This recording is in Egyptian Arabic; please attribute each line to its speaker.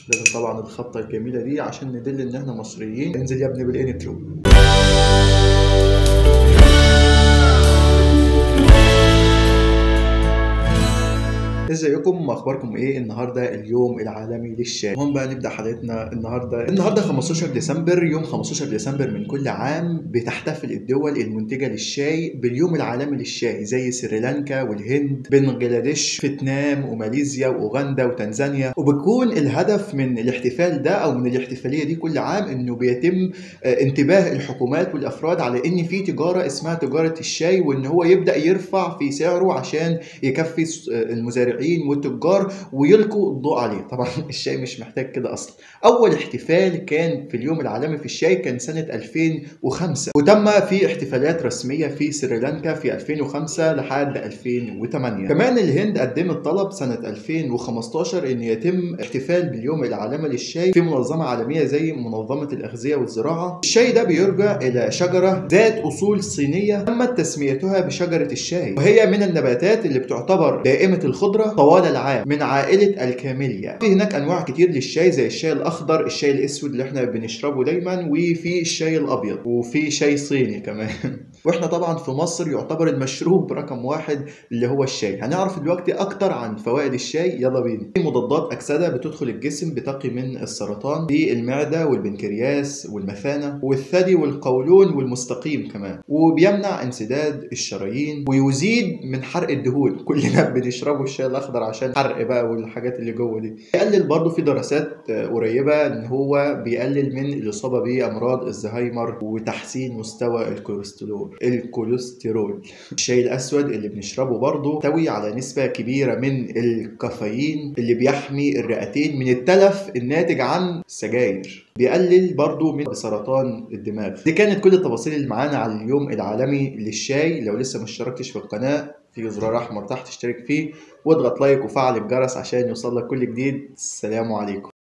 Speaker 1: لازم طبعا الخطه الجميله دي عشان ندل ان احنا مصريين انزل يا ابني بالانترو ازيكم اخباركم ايه النهارده اليوم العالمي للشاي المهم بقى نبدا حلقتنا النهارده النهارده 15 ديسمبر يوم 15 ديسمبر من كل عام بتحتفل الدول المنتجه للشاي باليوم العالمي للشاي زي سريلانكا والهند بنجلاديش فيتنام وماليزيا واوغندا وتنزانيا وبيكون الهدف من الاحتفال ده او من الاحتفاليه دي كل عام انه بيتم آه، انتباه الحكومات والافراد على ان في تجاره اسمها تجاره الشاي وان هو يبدا يرفع في سعره عشان يكفي س- آه، المزارعين والتجار ويلقوا الضوء عليه طبعا الشاي مش محتاج كده اصلا اول احتفال كان في اليوم العالمي في الشاي كان سنه 2005 وتم في احتفالات رسميه في سريلانكا في 2005 لحد 2008 كمان الهند قدمت طلب سنه 2015 ان يتم احتفال باليوم العالمي للشاي في منظمه عالميه زي منظمه الاغذيه والزراعه الشاي ده بيرجع الى شجره ذات اصول صينيه تمت تسميتها بشجره الشاي وهي من النباتات اللي بتعتبر دائمه الخضره طوال العام من عائله الكاميليا في هناك انواع كتير للشاي زي الشاي الاخضر الشاي الاسود اللي احنا بنشربه دايما وفي الشاي الابيض وفي شاي صيني كمان واحنا طبعا في مصر يعتبر المشروب رقم واحد اللي هو الشاي هنعرف دلوقتي اكتر عن فوائد الشاي يلا بينا في مضادات اكسده بتدخل الجسم بتقي من السرطان في المعده والبنكرياس والمثانه والثدي والقولون والمستقيم كمان وبيمنع انسداد الشرايين ويزيد من حرق الدهون كلنا بنشربه الشاي الاخضر عشان حرق بقى والحاجات اللي جوه دي بيقلل برضه في دراسات آه، قريبه ان هو بيقلل من الاصابه بامراض الزهايمر وتحسين مستوى الكوليسترول الكوليسترول الشاي الاسود اللي بنشربه برضه يحتوي على نسبه كبيره من الكافيين اللي بيحمي الرئتين من التلف الناتج عن السجاير بيقلل برضه من سرطان الدماغ دي كانت كل التفاصيل اللي معانا على اليوم العالمي للشاي لو لسه ما اشتركتش في القناه في زرار احمر تحت اشترك فيه واضغط لايك وفعل الجرس عشان يوصل لك كل جديد السلام عليكم